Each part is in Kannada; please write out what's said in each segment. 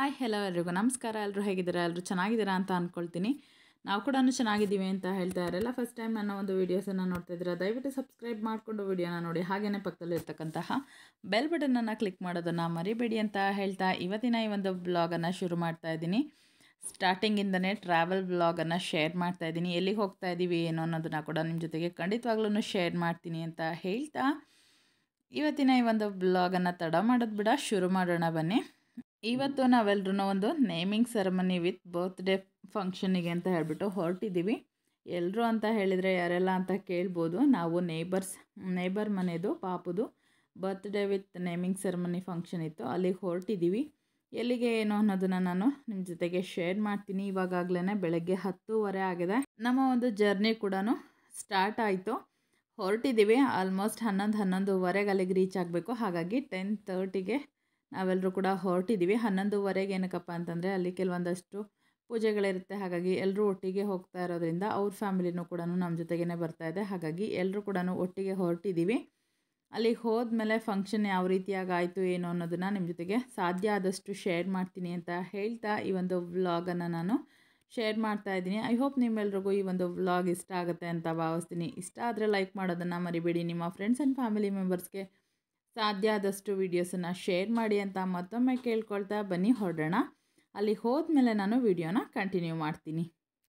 ಹಾಯ್ ಹೆಲೋ ಎಲ್ರಿಗೂ ನಮಸ್ಕಾರ ಎಲ್ಲರೂ ಹೇಗಿದ್ದೀರಾ ಎಲ್ಲರೂ ಚೆನ್ನಾಗಿದ್ದೀರಾ ಅಂತ ಅಂದ್ಕೊಳ್ತೀನಿ ನಾವು ಕೂಡ ಚೆನ್ನಾಗಿದ್ದೀವಿ ಅಂತ ಹೇಳ್ತಾ ಇರಲ್ಲ ಫಸ್ಟ್ ಟೈಮ್ ನನ್ನ ಒಂದು ವೀಡಿಯೋಸನ್ನು ನೋಡ್ತಾ ಇದ್ದೀರಾ ದಯವಿಟ್ಟು ಸಬ್ಸ್ಕ್ರೈಬ್ ಮಾಡಿಕೊಂಡು ವೀಡಿಯೋನ ನೋಡಿ ಹಾಗೆಯೇ ಪಕ್ಕದಲ್ಲಿ ಇರ್ತಕ್ಕಂತಹ ಬೆಲ್ ಬಟನನ್ನು ಕ್ಲಿಕ್ ಮಾಡೋದನ್ನು ಮರಿಬೇಡಿ ಅಂತ ಹೇಳ್ತಾ ಇವತ್ತಿನ ಈ ಒಂದು ಬ್ಲಾಗನ್ನು ಶುರು ಮಾಡ್ತಾ ಇದ್ದೀನಿ ಸ್ಟಾರ್ಟಿಂಗಿಂದನೇ ಟ್ರಾವೆಲ್ ಬ್ಲಾಗನ್ನು ಶೇರ್ ಮಾಡ್ತಾ ಇದ್ದೀನಿ ಎಲ್ಲಿಗೆ ಹೋಗ್ತಾ ಇದ್ದೀವಿ ಏನೋ ಅನ್ನೋದನ್ನು ಕೂಡ ನಿಮ್ಮ ಜೊತೆಗೆ ಖಂಡಿತವಾಗ್ಲೂ ಶೇರ್ ಮಾಡ್ತೀನಿ ಅಂತ ಹೇಳ್ತಾ ಇವತ್ತಿನ ಈ ಒಂದು ಬ್ಲಾಗನ್ನು ತಡ ಮಾಡೋದು ಬಿಡ ಶುರು ಮಾಡೋಣ ಬನ್ನಿ ಇವತ್ತು ನಾವೆಲ್ಲರೂ ಒಂದು ನೇಮಿಂಗ್ ಸೆರೆಮನಿ ವಿತ್ ಬರ್ತ್ಡೇ ಫಂಕ್ಷನಿಗೆ ಅಂತ ಹೇಳ್ಬಿಟ್ಟು ಹೊರಟಿದ್ದೀವಿ ಎಲ್ಲರೂ ಅಂತ ಹೇಳಿದರೆ ಯಾರೆಲ್ಲ ಅಂತ ಕೇಳ್ಬೋದು ನಾವು ನೇಬರ್ಸ್ ನೇಬರ್ ಮನೆಯದು ಪಾಪುದು birthday with naming ceremony function ಇತ್ತು ಅಲ್ಲಿಗೆ ಹೊರಟಿದ್ದೀವಿ ಎಲ್ಲಿಗೆ ಏನು ಅನ್ನೋದನ್ನು ನಾನು ನಿಮ್ಮ ಜೊತೆಗೆ ಶೇರ್ ಮಾಡ್ತೀನಿ ಇವಾಗಲೇ ಬೆಳಗ್ಗೆ ಹತ್ತೂವರೆ ಆಗಿದೆ ನಮ್ಮ ಒಂದು ಜರ್ನಿ ಕೂಡ ಸ್ಟಾರ್ಟ್ ಆಯಿತು ಹೊರಟಿದ್ದೀವಿ ಆಲ್ಮೋಸ್ಟ್ ಹನ್ನೊಂದು ಹನ್ನೊಂದುವರೆಗೆ ಅಲ್ಲಿಗೆ ರೀಚ್ ಆಗಬೇಕು ಹಾಗಾಗಿ ಟೆನ್ ತರ್ಟಿಗೆ ನಾವೆಲ್ಲರೂ ಕೂಡ ಹೊರಟಿದ್ದೀವಿ ಹನ್ನೊಂದುವರೆಗೆ ಏನಕ್ಕಪ್ಪ ಅಂತಂದರೆ ಅಲ್ಲಿ ಕೆಲವೊಂದಷ್ಟು ಪೂಜೆಗಳಿರುತ್ತೆ ಹಾಗಾಗಿ ಎಲ್ಲರೂ ಒಟ್ಟಿಗೆ ಹೋಗ್ತಾ ಇರೋದ್ರಿಂದ ಅವ್ರ ಫ್ಯಾಮಿಲಿನೂ ಕೂಡ ನಮ್ಮ ಜೊತೆಗೇ ಬರ್ತಾ ಇದೆ ಹಾಗಾಗಿ ಎಲ್ಲರೂ ಕೂಡ ಒಟ್ಟಿಗೆ ಹೊರಟಿದ್ದೀವಿ ಅಲ್ಲಿಗೆ ಹೋದ್ಮೇಲೆ ಫಂಕ್ಷನ್ ಯಾವ ರೀತಿಯಾಗಿ ಆಯಿತು ಏನು ಅನ್ನೋದನ್ನು ನಿಮ್ಮ ಜೊತೆಗೆ ಸಾಧ್ಯ ಆದಷ್ಟು ಶೇರ್ ಮಾಡ್ತೀನಿ ಅಂತ ಹೇಳ್ತಾ ಈ ಒಂದು ವ್ಲಾಗನ್ನು ನಾನು ಶೇರ್ ಮಾಡ್ತಾ ಇದ್ದೀನಿ ಐ ಹೋಪ್ ನಿಮ್ಮೆಲ್ರಿಗೂ ಈ ಒಂದು ವ್ಲಾಗ್ ಇಷ್ಟ ಆಗುತ್ತೆ ಅಂತ ಭಾವಿಸ್ತೀನಿ ಇಷ್ಟ ಆದರೆ ಲೈಕ್ ಮಾಡೋದನ್ನು ಮರಿಬೇಡಿ ನಿಮ್ಮ ಫ್ರೆಂಡ್ಸ್ ಆ್ಯಂಡ್ ಫ್ಯಾಮಿಲಿ ಮೆಂಬರ್ಸ್ಗೆ ಸಾಧ್ಯ ಆದಷ್ಟು ವೀಡಿಯೋಸನ್ನು ಶೇರ್ ಮಾಡಿ ಅಂತ ಮತ್ತೊಮ್ಮೆ ಕೇಳ್ಕೊಳ್ತಾ ಬನ್ನಿ ಹೊರಡೋಣ ಅಲ್ಲಿ ಹೋದ್ಮೇಲೆ ನಾನು ವಿಡಿಯೋನ ಕಂಟಿನ್ಯೂ ಮಾಡ್ತೀನಿ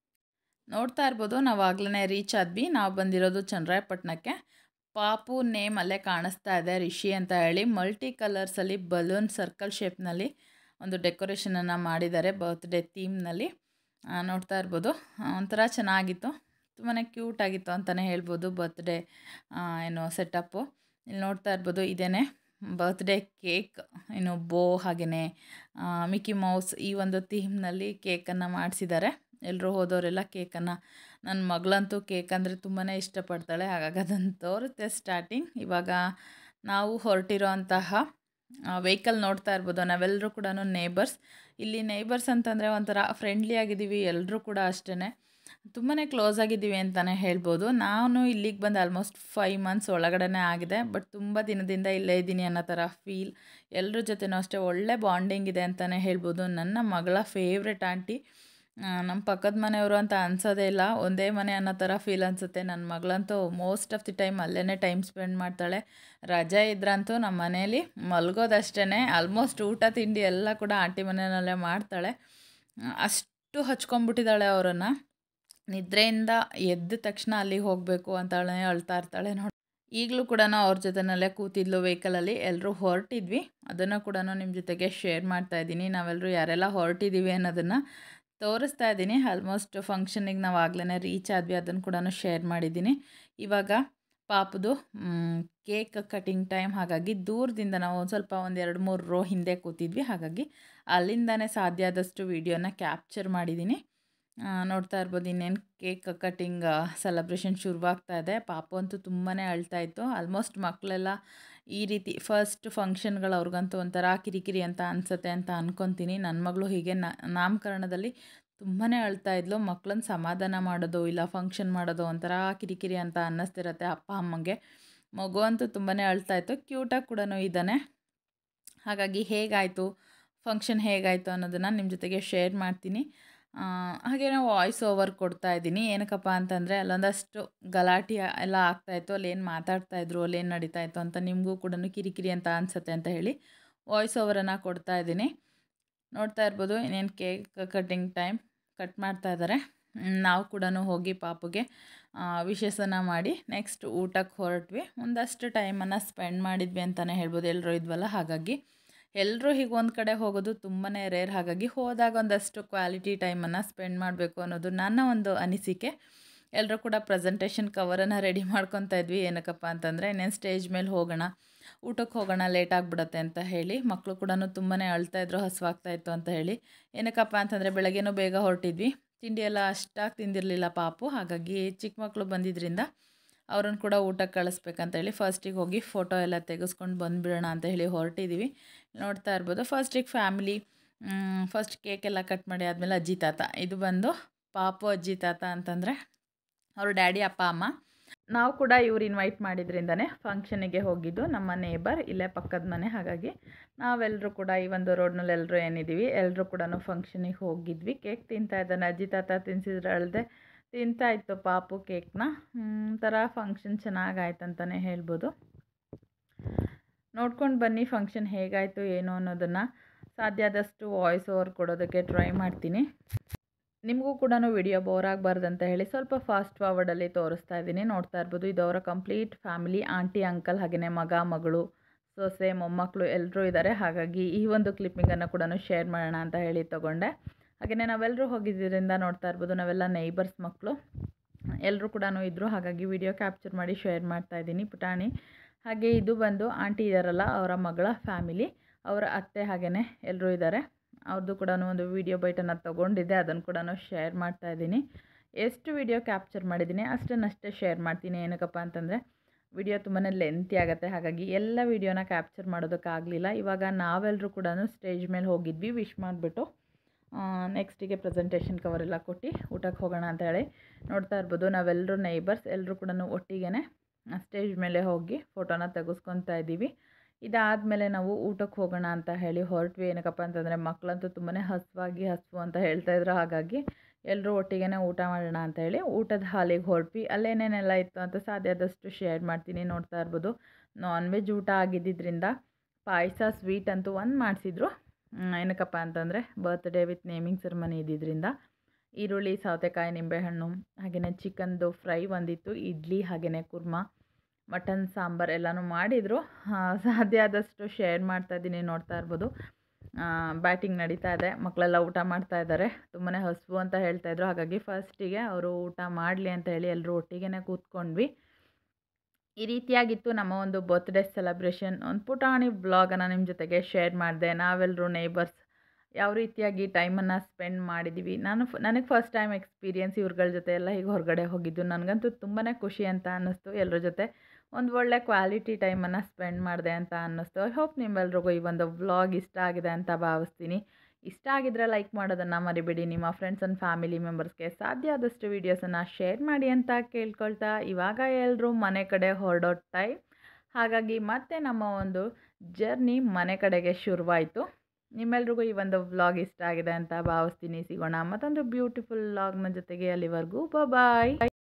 ನೋಡ್ತಾ ಇರ್ಬೋದು ನಾವು ಆಗ್ಲೇ ರೀಚ್ ಆದ್ವಿ ನಾವು ಬಂದಿರೋದು ಚನ್ನರಾಯಪಟ್ಟಣಕ್ಕೆ ಪಾಪು ನೇಮ್ ಅಲ್ಲೇ ಕಾಣಿಸ್ತಾ ಇದೆ ರಿಷಿ ಅಂತ ಹೇಳಿ ಮಲ್ಟಿ ಕಲರ್ಸಲ್ಲಿ ಬಲೂನ್ ಸರ್ಕಲ್ ಶೇಪ್ನಲ್ಲಿ ಒಂದು ಡೆಕೋರೇಷನನ್ನು ಮಾಡಿದ್ದಾರೆ ಬರ್ತ್ಡೇ ಥೀಮ್ನಲ್ಲಿ ನೋಡ್ತಾ ಇರ್ಬೋದು ಒಂಥರ ಚೆನ್ನಾಗಿತ್ತು ತುಂಬಾ ಕ್ಯೂಟ್ ಆಗಿತ್ತು ಅಂತಲೇ ಹೇಳ್ಬೋದು ಬರ್ತ್ಡೇ ಏನು ಸೆಟಪ್ಪು ಇಲ್ಲಿ ನೋಡ್ತಾ ಇರ್ಬೋದು ಇದೇ ಬರ್ತ್ಡೇ ಕೇಕ್ ಏನು ಬೋ ಹಾಗೆಯೇ ಮಿಕ್ಕಿ ಮೌಸ್ ಈ ಒಂದು ಥೀಮ್ನಲ್ಲಿ ಕೇಕನ್ನು ಮಾಡಿಸಿದ್ದಾರೆ ಎಲ್ಲರೂ ಹೋದವರೆಲ್ಲ ಕೇಕನ್ನು ನನ್ನ ಮಗಳಂತೂ ಕೇಕ್ ಅಂದರೆ ತುಂಬಾ ಇಷ್ಟಪಡ್ತಾಳೆ ಹಾಗಾಗಿ ಅದನ್ನು ತೋರುತ್ತೆ ಸ್ಟಾರ್ಟಿಂಗ್ ಇವಾಗ ನಾವು ಹೊರಟಿರೋ ಅಂತಹ ವೆಹಿಕಲ್ ನೋಡ್ತಾ ಇರ್ಬೋದು ನಾವೆಲ್ಲರೂ ಕೂಡ ನೇಬರ್ಸ್ ಇಲ್ಲಿ ನೇಬರ್ಸ್ ಅಂತಂದರೆ ಒಂಥರ ಫ್ರೆಂಡ್ಲಿ ಆಗಿದ್ದೀವಿ ಎಲ್ಲರೂ ಕೂಡ ಅಷ್ಟೇ ತುಂಬಾ ಕ್ಲೋಸ್ ಆಗಿದ್ದೀವಿ ಅಂತಲೇ ಹೇಳ್ಬೋದು ನಾನು ಇಲ್ಲಿಗೆ ಬಂದು ಆಲ್ಮೋಸ್ಟ್ ಫೈವ್ ಮಂತ್ಸ್ ಒಳಗಡೆ ಆಗಿದೆ ಬಟ್ ತುಂಬ ದಿನದಿಂದ ಇಲ್ಲೇ ಇದ್ದೀನಿ ಅನ್ನೋ ಥರ ಫೀಲ್ ಎಲ್ಲರ ಜೊತೆನೂ ಅಷ್ಟೇ ಒಳ್ಳೆ ಬಾಂಡಿಂಗ್ ಇದೆ ಅಂತಲೇ ಹೇಳ್ಬೋದು ನನ್ನ ಮಗಳ ಫೇವ್ರೆಟ್ ಆಂಟಿ ನಮ್ಮ ಪಕ್ಕದ ಮನೆಯವರು ಅಂತ ಅನ್ಸೋದೇ ಇಲ್ಲ ಒಂದೇ ಮನೆ ಅನ್ನೋ ಥರ ಫೀಲ್ ಅನಿಸುತ್ತೆ ನನ್ನ ಮಗಳಂತೂ ಮೋಸ್ಟ್ ಆಫ್ ದಿ ಟೈಮ್ ಅಲ್ಲೇ ಟೈಮ್ ಸ್ಪೆಂಡ್ ಮಾಡ್ತಾಳೆ ರಜೆ ಇದ್ರಂತೂ ನಮ್ಮ ಮನೇಲಿ ಮಲಗೋದಷ್ಟೇ ಆಲ್ಮೋಸ್ಟ್ ಊಟ ತಿಂಡಿ ಎಲ್ಲ ಕೂಡ ಆಂಟಿ ಮನೆಯಲ್ಲೇ ಮಾಡ್ತಾಳೆ ಅಷ್ಟು ಹಚ್ಕೊಂಡ್ಬಿಟ್ಟಿದ್ದಾಳೆ ಅವರನ್ನು ನಿದ್ರೆಯಿಂದ ಎದ್ದ ತಕ್ಷಣ ಅಲ್ಲಿಗೆ ಹೋಗಬೇಕು ಅಂತಾಳೆ ಅಳ್ತಾ ಇರ್ತಾಳೆ ನೋಡಿ ಈಗಲೂ ಕೂಡ ಅವ್ರ ಜೊತೆನಲ್ಲೇ ಕೂತಿದ್ಲು ವೆಹಿಕಲಲ್ಲಿ ಎಲ್ಲರೂ ಹೊರಟಿದ್ವಿ ಅದನ್ನು ಕೂಡ ನಿಮ್ಮ ಜೊತೆಗೆ ಶೇರ್ ಮಾಡ್ತಾ ಇದ್ದೀನಿ ನಾವೆಲ್ಲರೂ ಯಾರೆಲ್ಲ ಹೊರಟಿದ್ದೀವಿ ಅನ್ನೋದನ್ನು ತೋರಿಸ್ತಾ ಇದ್ದೀನಿ ಆಲ್ಮೋಸ್ಟ್ ಫಂಕ್ಷನಿಗೆ ನಾವು ಆಗ್ಲೇ ರೀಚ್ ಆದ್ವಿ ಅದನ್ನು ಕೂಡ ಶೇರ್ ಮಾಡಿದ್ದೀನಿ ಇವಾಗ ಪಾಪದು ಕೇಕ್ ಕಟಿಂಗ್ ಟೈಮ್ ಹಾಗಾಗಿ ದೂರದಿಂದ ನಾವು ಒಂದು ಸ್ವಲ್ಪ ಒಂದು ಎರಡು ಮೂರು ರೋ ಹಿಂದೆ ಕೂತಿದ್ವಿ ಹಾಗಾಗಿ ಅಲ್ಲಿಂದನೇ ಸಾಧ್ಯ ಆದಷ್ಟು ವೀಡಿಯೋನ ಕ್ಯಾಪ್ಚರ್ ಮಾಡಿದ್ದೀನಿ ನೋಡ್ತಾ ಇರ್ಬೋದು ಇನ್ನೇನು ಕೇಕ್ ಕಟ್ಟಿಂಗ್ ಸೆಲೆಬ್ರೇಷನ್ ಶುರುವಾಗ್ತಾ ಇದೆ ಪಾಪು ಅಂತೂ ತುಂಬಾ ಅಳ್ತಾ ಇತ್ತು ಆಲ್ಮೋಸ್ಟ್ ಮಕ್ಕಳೆಲ್ಲ ಈ ರೀತಿ ಫಸ್ಟ್ ಫಂಕ್ಷನ್ಗಳು ಅವ್ರಿಗಂತೂ ಒಂಥರ ಕಿರಿಕಿರಿ ಅಂತ ಅನಿಸುತ್ತೆ ಅಂತ ಅಂದ್ಕೊತೀನಿ ನನ್ನ ಮಗಳು ಹೀಗೆ ನಾಮಕರಣದಲ್ಲಿ ತುಂಬಾ ಅಳ್ತಾ ಇದ್ಲು ಮಕ್ಕಳನ್ನ ಸಮಾಧಾನ ಮಾಡೋದು ಇಲ್ಲ ಫಂಕ್ಷನ್ ಮಾಡೋದು ಒಂಥರ ಕಿರಿಕಿರಿ ಅಂತ ಅನ್ನಿಸ್ತಿರತ್ತೆ ಅಪ್ಪ ಅಮ್ಮಂಗೆ ಮಗು ಅಂತೂ ತುಂಬಾ ಅಳ್ತಾ ಇತ್ತು ಕ್ಯೂಟಾಗಿ ಕೂಡ ಇದ್ದಾನೆ ಹಾಗಾಗಿ ಹೇಗಾಯಿತು ಫಂಕ್ಷನ್ ಹೇಗಾಯಿತು ಅನ್ನೋದನ್ನು ನಿಮ್ಮ ಜೊತೆಗೆ ಶೇರ್ ಮಾಡ್ತೀನಿ ಹಾಗೆ ನಾವು ವಾಯ್ಸ್ ಓವರ್ ಕೊಡ್ತಾ ಇದ್ದೀನಿ ಏನಕ್ಕಪ್ಪ ಅಂತಂದರೆ ಅಲ್ಲೊಂದಷ್ಟು ಗಲಾಟೆ ಎಲ್ಲ ಆಗ್ತಾಯಿತ್ತು ಅಲ್ಲೇನು ಮಾತಾಡ್ತಾಯಿದ್ರು ಅಲ್ಲೇನು ನಡೀತಾಯಿತ್ತು ಅಂತ ನಿಮಗೂ ಕೂಡ ಕಿರಿಕಿರಿ ಅಂತ ಅನಿಸುತ್ತೆ ಅಂತ ಹೇಳಿ ವಾಯ್ಸ್ ಓವರನ್ನು ಕೊಡ್ತಾ ಇದ್ದೀನಿ ನೋಡ್ತಾ ಇರ್ಬೋದು ಇನ್ನೇನು ಕೇಕ್ ಕಟ್ಟಿಂಗ್ ಟೈಮ್ ಕಟ್ ಮಾಡ್ತಾ ಇದ್ದಾರೆ ನಾವು ಕೂಡ ಹೋಗಿ ಪಾಪುಗೆ ವಿಶೇಷನ ಮಾಡಿ ನೆಕ್ಸ್ಟ್ ಊಟಕ್ಕೆ ಹೊರಟ್ವಿ ಒಂದಷ್ಟು ಟೈಮನ್ನು ಸ್ಪೆಂಡ್ ಮಾಡಿದ್ವಿ ಅಂತಲೇ ಹೇಳ್ಬೋದು ಎಲ್ಲರೂ ಇದ್ವಲ್ಲ ಹಾಗಾಗಿ ಎಲ್ಲರೂ ಹೀಗೆ ಒಂದು ಕಡೆ ಹೋಗೋದು ತುಂಬಾ ರೇರ್ ಹಾಗಾಗಿ ಹೋದಾಗ ಒಂದಷ್ಟು ಕ್ವಾಲಿಟಿ ಟೈಮನ್ನು ಸ್ಪೆಂಡ್ ಮಾಡಬೇಕು ಅನ್ನೋದು ನನ್ನ ಒಂದು ಅನಿಸಿಕೆ ಎಲ್ಲರೂ ಕೂಡ ಪ್ರೆಸೆಂಟೇಷನ್ ಕವರನ್ನು ರೆಡಿ ಮಾಡ್ಕೊತಾ ಇದ್ವಿ ಏನಕ್ಕಪ್ಪ ಅಂತಂದರೆ ಇನ್ನೇನು ಸ್ಟೇಜ್ ಮೇಲೆ ಹೋಗೋಣ ಊಟಕ್ಕೆ ಹೋಗೋಣ ಲೇಟ್ ಆಗಿಬಿಡತ್ತೆ ಅಂತ ಹೇಳಿ ಮಕ್ಕಳು ಕೂಡ ತುಂಬಾ ಅಳ್ತಾಯಿದ್ರು ಹಸುವಾಗ್ತಾಯಿತ್ತು ಅಂತ ಹೇಳಿ ಏನಕ್ಕಪ್ಪ ಅಂತಂದರೆ ಬೆಳಗ್ಗೆನೂ ಬೇಗ ಹೊರಟಿದ್ವಿ ತಿಂಡಿ ಎಲ್ಲ ಅಷ್ಟಾಗಿ ತಿಂದಿರಲಿಲ್ಲ ಪಾಪು ಹಾಗಾಗಿ ಚಿಕ್ಕ ಮಕ್ಕಳು ಬಂದಿದ್ದರಿಂದ ಅವ್ರನ್ನ ಕೂಡ ಊಟಕ್ಕೆ ಕಳಿಸ್ಬೇಕಂತ ಹೇಳಿ ಫಸ್ಟಿಗೆ ಹೋಗಿ ಫೋಟೋ ಎಲ್ಲ ತೆಗೆಸ್ಕೊಂಡು ಬಂದುಬಿಡೋಣ ಅಂತ ಹೇಳಿ ಹೊರಟಿದ್ದೀವಿ ನೋಡ್ತಾ ಇರ್ಬೋದು ಫಸ್ಟಿಗೆ ಫ್ಯಾಮಿಲಿ ಫಸ್ಟ್ ಕೇಕ್ ಎಲ್ಲ ಕಟ್ ಮಾಡಿ ಆದಮೇಲೆ ಅಜ್ಜಿ ತಾತ ಇದು ಬಂದು ಪಾಪು ಅಜ್ಜಿ ತಾತ ಅಂತಂದರೆ ಅವ್ರ ಡ್ಯಾಡಿ ಅಪ್ಪ ಅಮ್ಮ ನಾವು ಕೂಡ ಇವ್ರು ಇನ್ವೈಟ್ ಮಾಡಿದ್ರಿಂದನೇ ಫಂಕ್ಷನಿಗೆ ಹೋಗಿದ್ದು ನಮ್ಮ ನೇಬರ್ ಇಲ್ಲೇ ಪಕ್ಕದ ಮನೆ ಹಾಗಾಗಿ ನಾವೆಲ್ಲರೂ ಕೂಡ ಈ ಒಂದು ರೋಡ್ನಲ್ಲಿ ಎಲ್ಲರೂ ಏನಿದ್ದೀವಿ ಎಲ್ಲರೂ ಕೂಡ ಫಂಕ್ಷನಿಗೆ ಹೋಗಿದ್ವಿ ಕೇಕ್ ತಿಂತಾ ಇದ್ದಾನೆ ಅಜ್ಜಿ ತಾತ ತಿನ್ಸಿದ್ರೆ ಅಳದೆ ತಿಂತಾ ಇತ್ತು ಪಾಪು ಕೇಕ್ನ ಒಂಥರ ಫಂಕ್ಷನ್ ಚೆನ್ನಾಗಾಯ್ತು ಅಂತಲೇ ಹೇಳ್ಬೋದು ನೋಡ್ಕೊಂಡು ಬನ್ನಿ ಫಂಕ್ಷನ್ ಹೇಗಾಯಿತು ಏನು ಅನ್ನೋದನ್ನು ಸಾಧ್ಯ ಆದಷ್ಟು ವಾಯ್ಸ್ ಓವರ್ ಕೊಡೋದಕ್ಕೆ ಟ್ರೈ ಮಾಡ್ತೀನಿ ನಿಮಗೂ ಕೂಡ ವಿಡಿಯೋ ಬೋರ್ ಆಗಬಾರ್ದು ಅಂತ ಹೇಳಿ ಸ್ವಲ್ಪ ಫಾಸ್ಟ್ ಫಾರ್ವರ್ಡಲ್ಲಿ ತೋರಿಸ್ತಾ ಇದ್ದೀನಿ ನೋಡ್ತಾ ಇರ್ಬೋದು ಇದು ಅವರ ಕಂಪ್ಲೀಟ್ ಫ್ಯಾಮಿಲಿ ಆಂಟಿ ಅಂಕಲ್ ಹಾಗೆಯೇ ಮಗ ಮಗಳು ಸೊಸೆ ಮೊಮ್ಮಕ್ಕಳು ಎಲ್ಲರೂ ಇದ್ದಾರೆ ಹಾಗಾಗಿ ಈ ಒಂದು ಕ್ಲಿಪ್ಪಿಂಗನ್ನು ಕೂಡ ಶೇರ್ ಮಾಡೋಣ ಅಂತ ಹೇಳಿ ತೊಗೊಂಡೆ ಹಾಗೆಯೇ ನಾವೆಲ್ಲರೂ ಹೋಗಿದ್ದರಿಂದ ನೋಡ್ತಾ ಇರ್ಬೋದು ನಾವೆಲ್ಲ ನೈಬರ್ಸ್ ಮಕ್ಕಳು ಎಲ್ಲರೂ ಕೂಡ ಇದ್ದರು ಹಾಗಾಗಿ ವಿಡಿಯೋ ಕ್ಯಾಪ್ಚರ್ ಮಾಡಿ ಶೇರ್ ಮಾಡ್ತಾ ಇದ್ದೀನಿ ಪುಟಾಣಿ ಹಾಗೆ ಇದು ಬಂದು ಆಂಟಿ ಇದ್ದಾರಲ್ಲ ಅವರ ಮಗಳ ಫ್ಯಾಮಿಲಿ ಅವರ ಅತ್ತೆ ಹಾಗೆಯೇ ಎಲ್ಲರೂ ಇದ್ದಾರೆ ಅವ್ರದ್ದು ಕೂಡ ಒಂದು ವೀಡಿಯೋ ಬೈಟನ್ನು ತೊಗೊಂಡಿದ್ದೆ ಅದನ್ನು ಕೂಡ ಶೇರ್ ಮಾಡ್ತಾ ಇದ್ದೀನಿ ಎಷ್ಟು ವಿಡಿಯೋ ಕ್ಯಾಪ್ಚರ್ ಮಾಡಿದ್ದೀನಿ ಅಷ್ಟನ್ನಷ್ಟೇ ಶೇರ್ ಮಾಡ್ತೀನಿ ಏನಕ್ಕಪ್ಪ ಅಂತಂದರೆ ವಿಡಿಯೋ ತುಂಬಾ ಲೆಂತಿ ಆಗುತ್ತೆ ಹಾಗಾಗಿ ಎಲ್ಲ ವಿಡಿಯೋನ ಕ್ಯಾಪ್ಚರ್ ಮಾಡೋದಕ್ಕಾಗಲಿಲ್ಲ ಇವಾಗ ನಾವೆಲ್ಲರೂ ಕೂಡ ಸ್ಟೇಜ್ ಮೇಲೆ ಹೋಗಿದ್ವಿ ವಿಶ್ ಮಾಡಿಬಿಟ್ಟು ನೆಕ್ಸ್ಟಿಗೆ ಪ್ರೆಸೆಂಟೇಷನ್ ಕವರ್ ಎಲ್ಲ ಕೊಟ್ಟು ಊಟಕ್ಕೆ ಹೋಗೋಣ ಅಂತ ಹೇಳಿ ನೋಡ್ತಾ ಇರ್ಬೋದು ನಾವೆಲ್ಲರೂ ನೈಬರ್ಸ್ ಎಲ್ಲರೂ ಕೂಡ ಒಟ್ಟಿಗೆ ಸ್ಟೇಜ್ ಮೇಲೆ ಹೋಗಿ ಫೋಟೋನ ತೆಗೆಸ್ಕೊತಾ ಇದ್ದೀವಿ ಇದಾದಮೇಲೆ ನಾವು ಊಟಕ್ಕೆ ಹೋಗೋಣ ಅಂತ ಹೇಳಿ ಹೊರಟ್ವಿ ಏನಕ್ಕಪ್ಪ ಅಂತಂದರೆ ಮಕ್ಕಳಂತೂ ತುಂಬಾ ಹಸುವಾಗಿ ಹಸು ಅಂತ ಹೇಳ್ತಾಯಿದ್ರು ಹಾಗಾಗಿ ಎಲ್ಲರೂ ಒಟ್ಟಿಗೆ ಊಟ ಮಾಡೋಣ ಅಂತ ಹೇಳಿ ಊಟದ ಹಾಲಿಗೆ ಹೊರಟ್ವಿ ಅಲ್ಲೇನೇನೆಲ್ಲ ಇತ್ತು ಅಂತ ಸಾಧ್ಯ ಆದಷ್ಟು ಶೇರ್ ಮಾಡ್ತೀನಿ ನೋಡ್ತಾ ಇರ್ಬೋದು ನಾನ್ ವೆಜ್ ಊಟ ಆಗಿದ್ದರಿಂದ ಪಾಯಸ ಸ್ವೀಟ್ ಅಂತೂ ಒಂದು ಮಾಡಿಸಿದ್ರು ಏನಕ್ಕಪ್ಪ ಅಂತಂದರೆ ಬರ್ತ್ಡೇ ವಿತ್ ನೇಮಿಂಗ್ ಸೆರೆಮನಿ ಇದ್ದಿದ್ದರಿಂದ ಈರುಳ್ಳಿ ಸೌತೆಕಾಯಿ ನಿಂಬೆಹಣ್ಣು ಹಾಗೆಯೇ ಚಿಕನ್ದು ಫ್ರೈ ಒಂದಿತ್ತು ಇಡ್ಲಿ ಹಾಗೆಯೇ ಕುರ್ಮಾ ಮಟನ್ ಸಾಂಬಾರು ಎಲ್ಲನೂ ಮಾಡಿದರು ಸಾಧ್ಯ ಆದಷ್ಟು ಶೇರ್ ಮಾಡ್ತಾ ಇದ್ದೀನಿ ನೋಡ್ತಾ ಇರ್ಬೋದು ಬ್ಯಾಟಿಂಗ್ ನಡೀತಾ ಇದೆ ಮಕ್ಕಳೆಲ್ಲ ಊಟ ಮಾಡ್ತಾ ಇದ್ದಾರೆ ತುಂಬಾ ಹಸಿವು ಅಂತ ಹೇಳ್ತಾಯಿದ್ರು ಹಾಗಾಗಿ ಫಸ್ಟಿಗೆ ಅವರು ಊಟ ಮಾಡಲಿ ಅಂತ ಹೇಳಿ ಎಲ್ಲರೂ ಒಟ್ಟಿಗೆ ಕೂತ್ಕೊಂಡ್ವಿ ಈ ರೀತಿಯಾಗಿತ್ತು ನಮ್ಮ ಒಂದು ಬರ್ತ್ಡೇ ಸೆಲೆಬ್ರೇಷನ್ ಒಂದು ಪುಟಾಣಿ ಬ್ಲಾಗನ್ನು ನಿಮ್ಮ ಜೊತೆಗೆ ಶೇರ್ ಮಾಡಿದೆ ನಾವೆಲ್ಲರೂ ನೇಬರ್ಸ್ ಯಾವ ರೀತಿಯಾಗಿ ಟೈಮನ್ನು ಸ್ಪೆಂಡ್ ಮಾಡಿದ್ದೀವಿ ನಾನು ನನಗೆ ಫಸ್ಟ್ ಟೈಮ್ ಎಕ್ಸ್ಪೀರಿಯೆನ್ಸ್ ಇವ್ರಗಳ ಜೊತೆ ಎಲ್ಲ ಹೀಗೆ ಹೊರಗಡೆ ಹೋಗಿದ್ದು ನನಗಂತೂ ತುಂಬಾ ಖುಷಿ ಅಂತ ಅನ್ನಿಸ್ತು ಎಲ್ಲರ ಜೊತೆ ಒಂದು ಒಳ್ಳೆ ಕ್ವಾಲಿಟಿ ಟೈಮನ್ನು ಸ್ಪೆಂಡ್ ಮಾಡಿದೆ ಅಂತ ಅನ್ನಿಸ್ತು ಐ ಹೋಪ್ ನಿಮ್ಮೆಲ್ರಿಗೂ ಈ ಒಂದು ವ್ಲಾಗ್ ಇಷ್ಟ ಆಗಿದೆ ಅಂತ ಭಾವಿಸ್ತೀನಿ ಇಷ್ಟ ಆಗಿದ್ರೆ ಲೈಕ್ ಮಾಡೋದನ್ನು ಮರಿಬೇಡಿ ನಿಮ್ಮ ಫ್ರೆಂಡ್ಸ್ ಆ್ಯಂಡ್ ಫ್ಯಾಮಿಲಿ ಮೆಂಬರ್ಸ್ಗೆ ಸಾಧ್ಯ ಆದಷ್ಟು ವೀಡಿಯೋಸನ್ನು ಶೇರ್ ಮಾಡಿ ಅಂತ ಕೇಳ್ಕೊಳ್ತಾ ಇವಾಗ ಎಲ್ಲರೂ ಮನೆ ಕಡೆ ಹೊರಡೋ ಟೈಮ್ ಹಾಗಾಗಿ ಮತ್ತೆ ನಮ್ಮ ಒಂದು ಜರ್ನಿ ಮನೆ ಕಡೆಗೆ ಶುರುವಾಯಿತು ನಿಮ್ಮೆಲ್ರಿಗೂ ಈ ಒಂದು ವ್ಲಾಗ್ ಇಷ್ಟ ಆಗಿದೆ ಅಂತ ಭಾವಿಸ್ತೀನಿ ಸಿಗೋಣ ಮತ್ತೊಂದು ಬ್ಯೂಟಿಫುಲ್ ವ್ಲಾಗ್ನ ಜೊತೆಗೆ ಅಲ್ಲಿವರೆಗೂ ಬಾಯ್